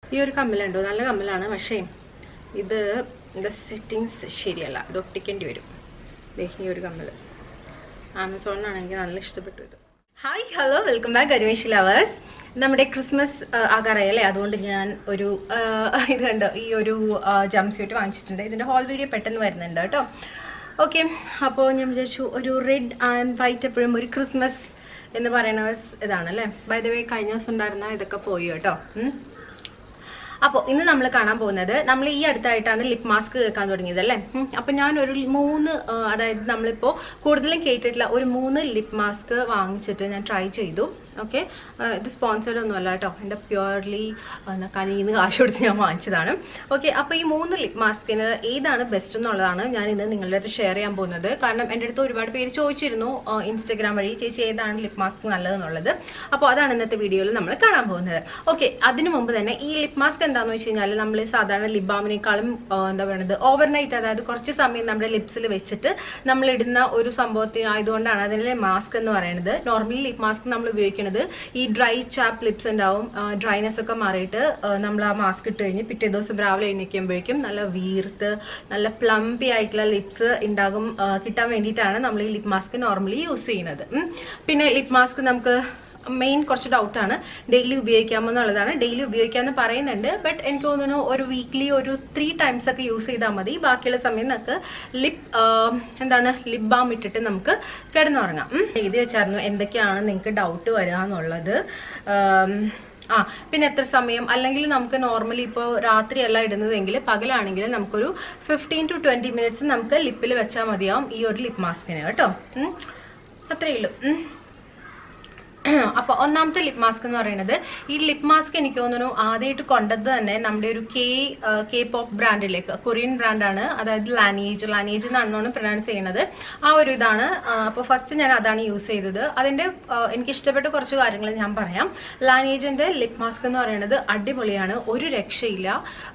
ഈ ഒരു കമ്മലുണ്ടോ നല്ല കമ്മലാണ് പക്ഷേ ഇത് ഇതിൻ്റെ സെറ്റിങ്സ് ശരിയല്ല ഇത് ഒട്ടിക്കേണ്ടി വരും ദേ ഈ ഒരു കമ്മൽ ആമസോണിനാണ് എനിക്ക് നല്ല ഇഷ്ടപ്പെട്ടു ഇത് hi hello welcome back Arumesh lovers നമ്മുടെ ക്രിസ്മസ് ആകാറായി അല്ലേ അതുകൊണ്ട് ഞാൻ ഒരു ആ, ഇത് കണ്ടോ ഈ ഒരു ജംപ് സ്യൂട്ട് വാങ്ങിച്ചിട്ടുണ്ട് ഇതിൻ്റെ ഹോൾ വീഡിയോ പെട്ടെന്ന് വരുന്നുണ്ട് കേട്ടോ ഓക്കെ അപ്പോൾ ഞാൻ വിചാരിച്ചു ഒരു റെഡ് ആൻഡ് വൈറ്റ് എപ്പോഴും ഒരു ക്രിസ്മസ് എന്ന് പറയുന്ന ഒരു സ് ഇതാണ് അല്ലേ ബൈ ദ വേ കഴിഞ്ഞ ദിവസം ഉണ്ടായിരുന്ന ഇതൊക്കെ പോയി കേട്ടോ ഉം. അപ്പോൾ ഇന്ന് നമ്മൾ കാണാൻ പോകുന്നത് നമ്മൾ ഈ അടുത്തായിട്ടാണ് ലിപ് മാസ്ക് കേൾക്കാൻ തുടങ്ങിയത് അല്ലേ ഉം. അപ്പോൾ ഞാൻ ഒരു മൂന്ന് ആ, അതായത് നമ്മളിപ്പോൾ കൂടുതലും കേട്ടിട്ടില്ല ഒരു മൂന്ന് ലിപ് മാസ്ക് വാങ്ങിച്ചിട്ട് ഞാൻ ട്രൈ ചെയ്തു ഓക്കെ ഇത് സ്പോൺസേഡ് ഒന്നും അല്ല കേട്ടോ എൻ്റെ പ്യുവർലി കനിന്ന് കാശ് കൊടുത്ത് ഞാൻ വാങ്ങിച്ചതാണ് ഓക്കെ അപ്പോൾ ഈ മൂന്ന് ലിപ് മാസ്കിന് ഏതാണ് ബെസ്റ്റ് എന്നുള്ളതാണ് ഞാൻ ഇന്ന് നിങ്ങളുടെ അടുത്ത് ഷെയർ ചെയ്യാൻ പോകുന്നത് കാരണം എൻ്റെ അടുത്ത് ഒരുപാട് പേര് ചോദിച്ചിരുന്നു ഇൻസ്റ്റഗ്രാം വഴി ചേച്ചി ഏതാണ് ലിപ് മാസ്ക് നല്ലതെന്നുള്ളത് അപ്പോൾ അതാണ് ഇന്നത്തെ വീഡിയോയിൽ നമ്മൾ കാണാൻ പോകുന്നത് ഓക്കെ അതിനു മുമ്പ് തന്നെ ഈ ലിപ് മാസ്ക് എന്താണെന്ന് വെച്ച് കഴിഞ്ഞാൽ നമ്മൾ സാധാരണ ലിപ് ബാമിനേക്കാളും ആ, എന്താ പറയുന്നത് ഓവർനൈറ്റ് അതായത് കുറച്ച് സമയം നമ്മുടെ ലിപ്സിൽ വെച്ചിട്ട് നമ്മൾ ഇടുന്ന ഒരു സംഭവത്തിന് ആയതുകൊണ്ടാണ് അതിലെ മാസ്ക് എന്ന് പറയുന്നത് നോർമലി ലിപ് മാസ്ക് നമ്മൾ ഉപയോഗിക്കുന്നത് ഈ ഡ്രൈ ചാപ്പ് ലിപ്സ് ഉണ്ടാവും ഡ്രൈനെസ് ഒക്കെ മാറിയിട്ട് ആ, നമ്മൾ ആ മാസ്ക് ഇട്ട് കഴിഞ്ഞ് പിറ്റേ ദിവസം രാവിലെ എണീക്കുമ്പോഴേക്കും നല്ല വീർത്ത് നല്ല പ്ലംപി ആയിട്ടുള്ള ലിപ്സ് ഉണ്ടാകും ആ, കിട്ടാൻ വേണ്ടിയിട്ടാണ് നമ്മൾ ഈ ലിപ് മാസ്ക് നോർമലി യൂസ് ചെയ്യുന്നത് ഉം. പിന്നെ ലിപ് മാസ്ക് നമുക്ക് മെയിൻ കുറച്ച് ഡൗട്ടാണ് ഡെയിലി ഉപയോഗിക്കാമോ എന്നുള്ളതാണ് ഡെയിലി ഉപയോഗിക്കാമെന്ന് പറയുന്നുണ്ട് ബട്ട് എനിക്ക് തോന്നുന്നു ഒരു വീക്ക്ലി ഒരു ത്രീ ടൈംസ് ഒക്കെ യൂസ് ചെയ്താൽ മതി ബാക്കിയുള്ള സമയം നമുക്ക് ലിപ് എന്താണ് ലിപ് ബാം ഇട്ടിട്ട് നമുക്ക് കിടന്നുറങ്ങാം ഉം. എഴുതി വെച്ചായിരുന്നു എന്തൊക്കെയാണ് നിങ്ങൾക്ക് ഡൗട്ട് വരിക എന്നുള്ളത് ആം, ആ പിന്നെ എത്ര സമയം അല്ലെങ്കിൽ നമുക്ക് നോർമലി ഇപ്പോൾ രാത്രിയല്ല ഇടുന്നതെങ്കിൽ പകലാണെങ്കിൽ നമുക്കൊരു ഫിഫ്റ്റീൻ ടു ട്വൻറ്റി മിനിറ്റ്സ് നമുക്ക് ലിപ്പിൽ വെച്ചാൽ മതിയാവും ഈ ഒരു ലിപ് മാസ്കിന് കേട്ടോ ഉം. അത്രയേ ഉള്ളൂ ഉം. അപ്പൊ ഒന്നാമത്തെ ലിപ് മാസ്ക് എന്ന് പറയുന്നത് ഈ ലിപ് മാസ്ക് എനിക്ക് തോന്നുന്നു ആദ്യമായിട്ട് കൊണ്ടത് തന്നെ നമ്മുടെ ഒരു കെ കെ പോപ്പ് ബ്രാൻഡിലേക്ക് കൊറിയൻ ബ്രാൻഡാണ് അതായത് ലാനേജ് ലാനേജ് എന്നാണ് പ്രൊനൗൺസ് ചെയ്യുന്നത് ആ ഒരു ഇതാണ് അപ്പോൾ ഫസ്റ്റ് ഞാൻ അതാണ് യൂസ് ചെയ്തത് അതിന്റെ ആ, എനിക്ക് ഇഷ്ടപ്പെട്ട കുറച്ച് കാര്യങ്ങൾ ഞാൻ പറയാം ലാനേജിന്റെ ലിപ് മാസ്ക് എന്ന് പറയുന്നത് അടിപൊളിയാണ് ഒരു രക്ഷയില്ല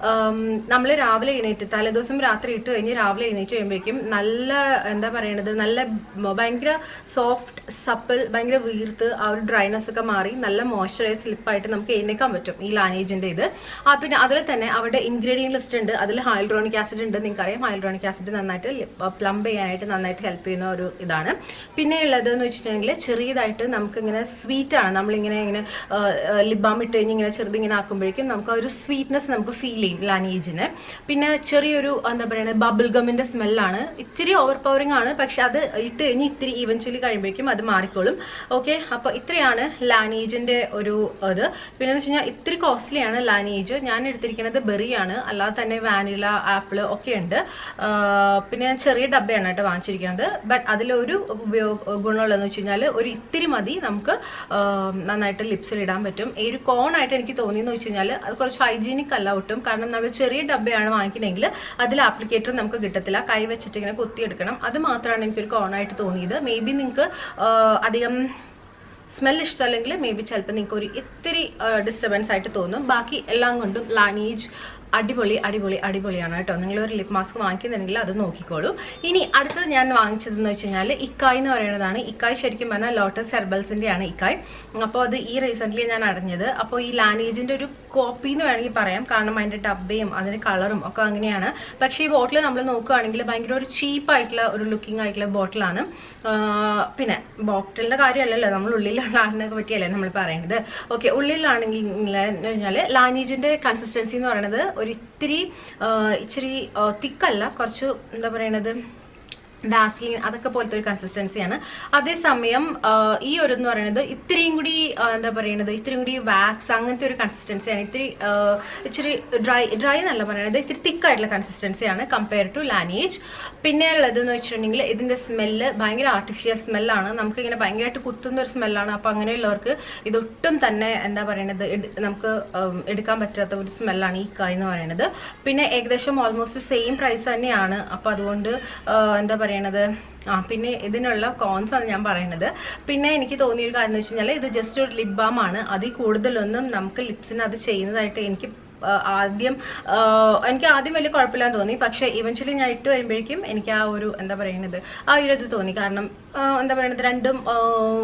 നമ്മൾ രാവിലെ എഴുന്നേറ്റ് തലേദിവസം രാത്രി ഇട്ട് കഴിഞ്ഞ് രാവിലെ എഴുന്നേറ്റ് കഴിയുമ്പോഴേക്കും നല്ല എന്താ പറയണത് നല്ല ഭയങ്കര സോഫ്റ്റ് സപ്പിൾ ഭയങ്കര വീർത്ത് ആ ഒരു ഡ്രൈനെസ് ഒക്കെ മാറി നല്ല മോയ്സ്ചറൈസ് സ്ലിപ്പായിട്ട് നമുക്ക് എഴുന്നേക്കാൻ പറ്റും ഈ ലാനേജിന്റെ ഇത് ആ പിന്നെ അതിൽ തന്നെ അവിടെ ഇൻഗ്രീഡിയൻ ലിസ്റ്റ് ഉണ്ട് അതിൽ ഹൈഡ്രോണിക് ആസിഡ് ഉണ്ട് നിങ്ങൾക്കറിയാം ഹൈഡ്രോണിക് ആസിഡ് നന്നായിട്ട് പ്ലംബ് ചെയ്യാനായിട്ട് നന്നായിട്ട് ഹെൽപ്പ് ചെയ്യുന്ന ഒരു ഇതാണ് പിന്നെ ഉള്ളത് എന്ന് വെച്ചിട്ടുണ്ടെങ്കിൽ ചെറിയതായിട്ട് നമുക്ക് ഇങ്ങനെ സ്വീറ്റ് ആണ് നമ്മളിങ്ങനെ ഇങ്ങനെ ലിബാം ഇട്ട് കഴിഞ്ഞ് ഇങ്ങനെ ചെറുതിങ്ങനെ ആക്കുമ്പോഴേക്കും നമുക്ക് ആ ഒരു സ്വീറ്റ്നെസ് നമുക്ക് ഫീൽ ചെയ്യും ലാനേജിന് പിന്നെ ചെറിയൊരു എന്താ പറയുക ബബിൾ ഗമിന്റെ സ്മെല്ലാണ് ഇത്തിരി ഓവർ പവറിംഗ് ആണ് പക്ഷെ അത് ഇട്ട് കഴിഞ്ഞ് ഇത്തിരി ഈവൻച്വലി കഴിയുമ്പോഴേക്കും അത് മാറിക്കോളും ഓക്കെ അപ്പൊ ഇത്രയാണ് ലാനേജിന്റെ ഒരു ഇത് പിന്നെ എന്ന് വെച്ച് കഴിഞ്ഞാൽ ഇത്തിരി കോസ്റ്റ്ലി ആണ് ലാനേജ് ഞാൻ എടുത്തിരിക്കുന്നത് ബെറി ആണ് അല്ലാതെ തന്നെ വാനില ആപ്പിൾ ഒക്കെ ഉണ്ട് ആ, പിന്നെ ഞാൻ ചെറിയ ഡബ്ബയാണ് കേട്ടോ വാങ്ങിച്ചിരിക്കുന്നത് ബട്ട് അതിലൊരു ഉപയോഗ ഗുണമുള്ളതെന്ന് വെച്ച് കഴിഞ്ഞാൽ ഒരു ഇത്തിരി മതി നമുക്ക് ആ, നന്നായിട്ട് ലിപ്സിൽ ഇടാൻ പറ്റും ഈ ഒരു കോൺ ആയിട്ട് എനിക്ക് തോന്നിയെന്ന് വെച്ച് കഴിഞ്ഞാൽ അത് കുറച്ച് ഹൈജീനിക് അല്ല ഒട്ടും കാരണം നമ്മൾ ചെറിയ ഡബ്ബയാണ് വാങ്ങിക്കണമെങ്കിൽ അതിൽ ആപ്ലിക്കേറ്റർ നമുക്ക് കിട്ടത്തില്ല കൈ വെച്ചിട്ട് ഇങ്ങനെ കുത്തിയെടുക്കണം അത് മാത്രമാണ് എനിക്കൊരു കോൺ ആയിട്ട് തോന്നിയത് മേ ബി നിങ്ങൾക്ക് അധികം സ്മെൽ ഇഷ്ടമല്ലെങ്കിൽ മേ ബി ചിലപ്പോൾ നിങ്ങൾക്ക് ഒരു ഇത്തിരി ഡിസ്റ്റർബൻസ് ആയിട്ട് തോന്നും ബാക്കി എല്ലാം കൊണ്ടും ലാനേജ് അടിപൊളി അടിപൊളി അടിപൊളിയാണ് കേട്ടോ നിങ്ങൾ ഒരു ലിപ് മാസ്ക് വാങ്ങിക്കുന്നുണ്ടെങ്കിൽ അത് നോക്കിക്കോളൂ ഇനി അടുത്തത് ഞാൻ വാങ്ങിച്ചതെന്ന് വെച്ച് കഴിഞ്ഞാൽ ഇക്കായ് എന്ന് പറയുന്നതാണ് ഇക്കായ് ശരിക്കും പറഞ്ഞാൽ ലോട്ടസ് ഹെർബൽസിന്റെ ആണ് ഇക്കായ് അപ്പോൾ അത് ഈ റീസെന്റ് ഞാൻ അറിഞ്ഞത് അപ്പോൾ ഈ ലാനേജിന്റെ ഒരു കോപ്പി എന്ന് വേണമെങ്കിൽ പറയാം കാരണം അതിന്റെ ഡബ്ബയും അതിന്റെ കളറും ഒക്കെ അങ്ങനെയാണ് പക്ഷേ ഈ ബോട്ടിൽ നമ്മൾ നോക്കുകയാണെങ്കിൽ ഭയങ്കര ഒരു ചീപ്പ് ആയിട്ടുള്ള ഒരു ലുക്കിംഗ് ആയിട്ടുള്ള ബോട്ടിലാണ് പിന്നെ ബോട്ടിലിന്റെ കാര്യമല്ലല്ലോ നമ്മൾ ഉള്ളിലുള്ള ആളിനെ പറ്റിയല്ലേ നമ്മൾ പറയുന്നത് ഓക്കെ ഉള്ളിലാണെങ്കിൽ കഴിഞ്ഞാൽ ലാനേജിന്റെ കൺസിസ്റ്റൻസി എന്ന് പറയുന്നത് ഒരു ഇത്തിരി ആ, ഇച്ചിരി തിക്കല്ല കുറച്ച് എന്താ പറയണത് വാസ്ലിൻ അതൊക്കെ പോലത്തെ ഒരു കൺസിസ്റ്റൻസിയാണ് അതേസമയം ആ, ഈ ഒരു എന്ന് പറയുന്നത് ഇത്രയും കൂടി ആ, എന്താ പറയുന്നത് ഇത്രയും കൂടി വാക്സ് അങ്ങനത്തെ ഒരു കൺസിസ്റ്റൻസിയാണ് ഇത്തിരി ആ, ഇച്ചിരി ഡ്രൈ ഡ്രൈ എന്നല്ല പറയുന്നത് ഇത്തിരി തിക്കായിട്ടുള്ള കൺസിസ്റ്റൻസിയാണ് കമ്പയർ ടു ലാനേജ് പിന്നെ ഉള്ളത് എന്ന് വെച്ചിട്ടുണ്ടെങ്കിൽ ഇതിന്റെ സ്മെല്ല് ഭയങ്കര ആർട്ടിഫിഷ്യൽ സ്മെല്ലാണ് നമുക്ക് ഇങ്ങനെ ഭയങ്കരമായിട്ട് കുത്തുന്ന ഒരു സ്മെല്ലാണ് അപ്പൊ അങ്ങനെയുള്ളവർക്ക് ഇതൊട്ടും തന്നെ എന്താ പറയുന്നത് എടു- നമുക്ക് ഉം, എടുക്കാൻ പറ്റാത്ത ഒരു സ്മെല്ലാണ് ഈ കായ് എന്ന് പറയുന്നത് പിന്നെ ഏകദേശം ഓൾമോസ്റ്റ് സെയിം പ്രൈസ് തന്നെയാണ് അപ്പൊ അതുകൊണ്ട് ആ, എന്താ പറയണത് ആ പിന്നെ ഇതിനുള്ള കോൺസ് ആണ് ഞാൻ പറയുന്നത് പിന്നെ എനിക്ക് തോന്നിയ ഒരു കാര്യം എന്ന് വെച്ച് കഴിഞ്ഞാൽ ഇത് ജസ്റ്റ് ഒരു ലിപ് ബാം ആണ് അതിൽ കൂടുതലൊന്നും നമുക്ക് ലിപ്സിന് അത് ചെയ്യുന്നതായിട്ട് എനിക്ക് ആ, ആദ്യം ആ, എനിക്ക് ആദ്യം വലിയ കുഴപ്പമില്ലാന്ന് തോന്നി പക്ഷെ ഇവൻച്വലി ഞാൻ ഇട്ട് വരുമ്പോഴേക്കും എനിക്ക് ആ ഒരു എന്താ പറയുന്നത് ആ ഒരു ഇത് തോന്നി കാരണം ആ, എന്താ പറയുന്നത് രണ്ടും ആ,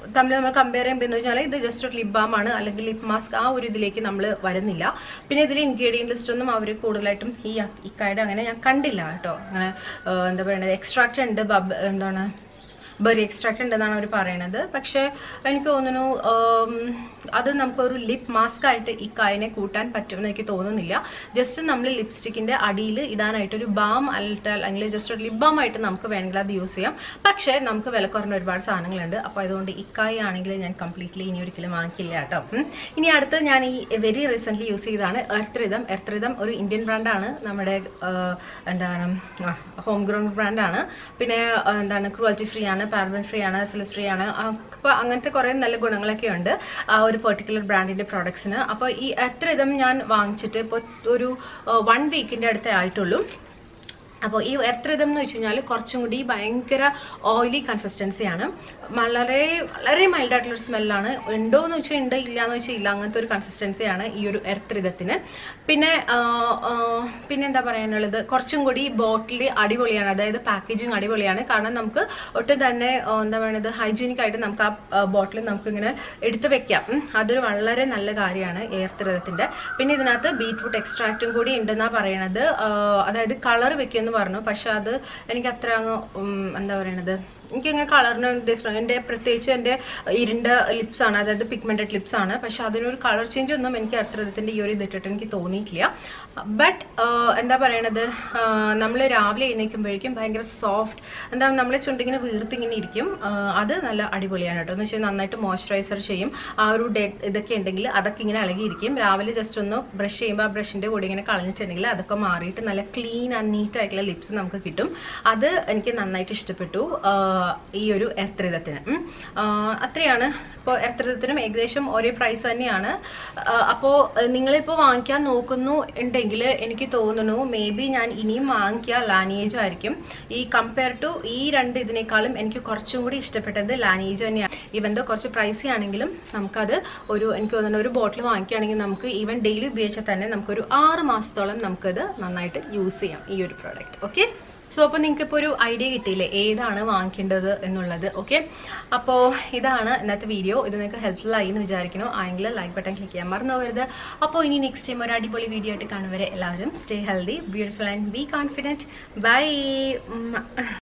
തമ്മിൽ നമ്മൾ കമ്പയർ ചെയ്യുമ്പോൾ എന്ന് വെച്ചാൽ ഇത് ജസ്റ്റ് ഒരു ലിപ് ബാം ആണ് അല്ലെങ്കിൽ ലിപ് മാസ്ക് ആ ഒരു ഇതിലേക്ക് നമ്മൾ വരുന്നില്ല പിന്നെ ഇതിൽ ഇൻഗ്രീഡിയൻ ലിസ്റ്റ് ഒന്നും അവർ കൂടുതലായിട്ടും ഈ ഇക്കായുടെ അങ്ങനെ ഞാൻ കണ്ടില്ല കേട്ടോ അങ്ങനെ ആ, എന്താ പറയുന്നത് എക്സ്ട്രാക്റ്റ് ഉണ്ട് ബബ് എന്താണ് ബെറി എക്സ്ട്രാക്റ്റ് ഉണ്ടെന്നാണ് അവർ പറയണത് പക്ഷേ എനിക്ക് തോന്നുന്നു ഉം, അത് നമുക്കൊരു ലിപ് മാസ്ക് ആയിട്ട് ഈ കായനെ കൂട്ടാൻ പറ്റുമെന്ന് എനിക്ക് തോന്നുന്നില്ല ജസ്റ്റ് നമ്മൾ ലിപ്സ്റ്റിക്കിന്റെ അടിയിൽ ഇടാനായിട്ട് ഒരു ബാം അല്ലിട്ട് അല്ലെങ്കിൽ ജസ്റ്റ് ഒരു ലിപ് ബാം ആയിട്ട് നമുക്ക് വേണമെങ്കിൽ അത് യൂസ് ചെയ്യാം പക്ഷേ നമുക്ക് വില കുറഞ്ഞ ഒരുപാട് സാധനങ്ങളുണ്ട് അപ്പോൾ അതുകൊണ്ട് ഇക്കായി ആണെങ്കിൽ ഞാൻ കംപ്ലീറ്റ്ലി ഇനി ഒരിക്കലും വാങ്ങിക്കില്ല കേട്ടോ ഉം. ഇനി അടുത്ത് ഞാൻ ഈ വെരി റീസെന്റ് യൂസ് ചെയ്തതാണ് എർത്ത് റിതം എർത്ത് റിതം ഒരു ഇന്ത്യൻ ബ്രാൻഡാണ് നമ്മുടെ ആ, എന്താണ് ഹോം ഗ്രൗണ്ട് ബ്രാൻഡാണ് പിന്നെ ആ, എന്താണ് ക്രുവൽറ്റി ഫ്രീ ആണ് പാർബൻ ഫ്രീ ആണ് സെലസ് ഫ്രീ ആണ് അപ്പോൾ അങ്ങനത്തെ കുറേ നല്ല ഗുണങ്ങളൊക്കെ ഉണ്ട് ആ ഒരു പെർട്ടിക്കുലർ ബ്രാൻഡിന്റെ പ്രോഡക്ട്സിന് അപ്പോൾ ഈ എത്ര ഇതം ഞാൻ വാങ്ങിച്ചിട്ട് ഇപ്പോൾ ഒരു വൺ വീക്കിന്റെ അടുത്തേ ആയിട്ടുള്ളൂ അപ്പോൾ ഈ എർത്തൃതം എന്ന് വെച്ച് കഴിഞ്ഞാൽ കുറച്ചും കൂടി ഭയങ്കര ഓയിലി കൺസിസ്റ്റൻസിയാണ് വളരെ വളരെ മൈൽഡ് ആയിട്ടുള്ളൊരു സ്മെല്ലാണ് ഉണ്ടോ എന്ന് വെച്ചാൽ ഉണ്ട് ഇല്ല എന്ന് വെച്ചാൽ ഇല്ല അങ്ങനത്തെ ഒരു കൺസിസ്റ്റൻസിയാണ് ഈ ഒരു എർത്തൃതത്തിന് പിന്നെ ആ, ആ, പിന്നെ എന്താ പറയാനുള്ളത് കുറച്ചും കൂടി ബോട്ടിൽ അടിപൊളിയാണ് അതായത് പാക്കേജിങ് അടിപൊളിയാണ് കാരണം നമുക്ക് ഒട്ടും തന്നെ ആ, എന്താ പറയുന്നത് ഹൈജീനിക് ആയിട്ട് നമുക്ക് ആ ബോട്ടിൽ നമുക്ക് ഇങ്ങനെ എടുത്ത് വെക്കാം ഉം. അതൊരു വളരെ നല്ല കാര്യമാണ് ഏർത്തൃതത്തിന്റെ പിന്നെ ഇതിനകത്ത് ബീറ്റ്റൂട്ട് എക്സ്ട്രാക്റ്റും കൂടി ഉണ്ടെന്നാ പറയണത് ആ, അതായത് കളർ വെക്കുമെന്ന് പറഞ്ഞു പക്ഷെ അത് എനിക്ക് അത്ര അങ്ങ് ഉം, എന്താ പറയണത് എനിക്കങ്ങനെ കളറിന് ഡിഫറെൻറ്റ് എൻ്റെ പ്രത്യേകിച്ച് എൻ്റെ ഇരുണ്ട ലിപ്സ് ആണ് അതായത് പിഗ്മെൻറ്റഡ് ലിപ്സ് ആണ് പക്ഷെ അതിനൊരു കളർ ചേഞ്ച് ഒന്നും എനിക്ക് അത്രത്തിൻ്റെ ഈ ഒരു ഇതിട്ടിട്ട് എനിക്ക് തോന്നിയിട്ടില്ല ബട്ട് എന്താ പറയണത് നമ്മൾ രാവിലെ എഴുന്നേൽക്കുമ്പോഴേക്കും ഭയങ്കര സോഫ്റ്റ് എന്താ നമ്മളെ ചുണ്ടിങ്ങനെ വീർത്തിങ്ങനെ ഇരിക്കും ആ, അത് നല്ല അടിപൊളിയാണ് കേട്ടോ എന്ന് വെച്ചാൽ നന്നായിട്ട് മോയ്സ്ചറൈസർ ചെയ്യും ആ ഒരു ഡേ ഇതൊക്കെ ഉണ്ടെങ്കിൽ അതൊക്കെ ഇങ്ങനെ ഇളകിയിരിക്കും രാവിലെ ജസ്റ്റ് ഒന്ന് ബ്രഷ് ചെയ്യുമ്പോൾ ആ ബ്രഷിൻ്റെ കൂടെ ഇങ്ങനെ കളഞ്ഞിട്ടുണ്ടെങ്കിൽ അതൊക്കെ മാറിയിട്ട് നല്ല ക്ലീൻ ആൻഡ് നീറ്റ് ആയിട്ടുള്ള ലിപ്സ് നമുക്ക് കിട്ടും അത് എനിക്ക് നന്നായിട്ട് ഇഷ്ടപ്പെട്ടു ആ, ഈ ഒരു എർത്തൃതത്തിന് ഉം. ആ, അത്രയാണ് ഇപ്പോൾ എർത്തൃതത്തിനും ഏകദേശം ഒരേ പ്രൈസ് തന്നെയാണ് അപ്പോൾ നിങ്ങളിപ്പോൾ വാങ്ങിക്കാൻ നോക്കുന്നു ഉണ്ടെങ്കിൽ എനിക്ക് തോന്നുന്നു മേ ബി ഞാൻ ഇനിയും വാങ്ങിക്കുക ലാനിയേജ് ആയിരിക്കും ഈ കമ്പയർ ടു ഈ രണ്ട് ഇതിനേക്കാളും എനിക്ക് കുറച്ചും കൂടി ഇഷ്ടപ്പെട്ടത് ലാനിയേജ് തന്നെയാണ് ഇവൻ്റെ കുറച്ച് പ്രൈസി ആണെങ്കിലും നമുക്കത് ഒരു എനിക്ക് തോന്നുന്നു ഒരു ബോട്ടിൽ വാങ്ങിക്കുകയാണെങ്കിൽ നമുക്ക് ഈവൻ ഡെയിലി ഉപയോഗിച്ചാൽ തന്നെ നമുക്കൊരു ആറ് മാസത്തോളം നമുക്കത് നന്നായിട്ട് യൂസ് ചെയ്യാം ഈ ഒരു പ്രോഡക്റ്റ് ഓക്കെ സോ അപ്പോൾ നിങ്ങൾക്ക് ഇപ്പോൾ ഒരു ഐഡിയ കിട്ടിയില്ലേ ഏതാണ് വാങ്ങിക്കേണ്ടത് എന്നുള്ളത് ഓക്കെ അപ്പോൾ ഇതാണ് ഇന്നത്തെ വീഡിയോ ഇത് നിങ്ങൾക്ക് ഹെൽപ്ഫുൾ ആയി എന്ന് വിചാരിക്കണോ ആയെങ്കിൽ ലൈക്ക് ബട്ടൺ ക്ലിക്ക് ചെയ്യാൻ മറന്നു പോകരുത് അപ്പോൾ ഇനി നെക്സ്റ്റ് ടൈം ഒരു അടിപൊളി വീഡിയോ ആയിട്ട് കാണുവരെ എല്ലാവരും stay healthy beautiful and be confident by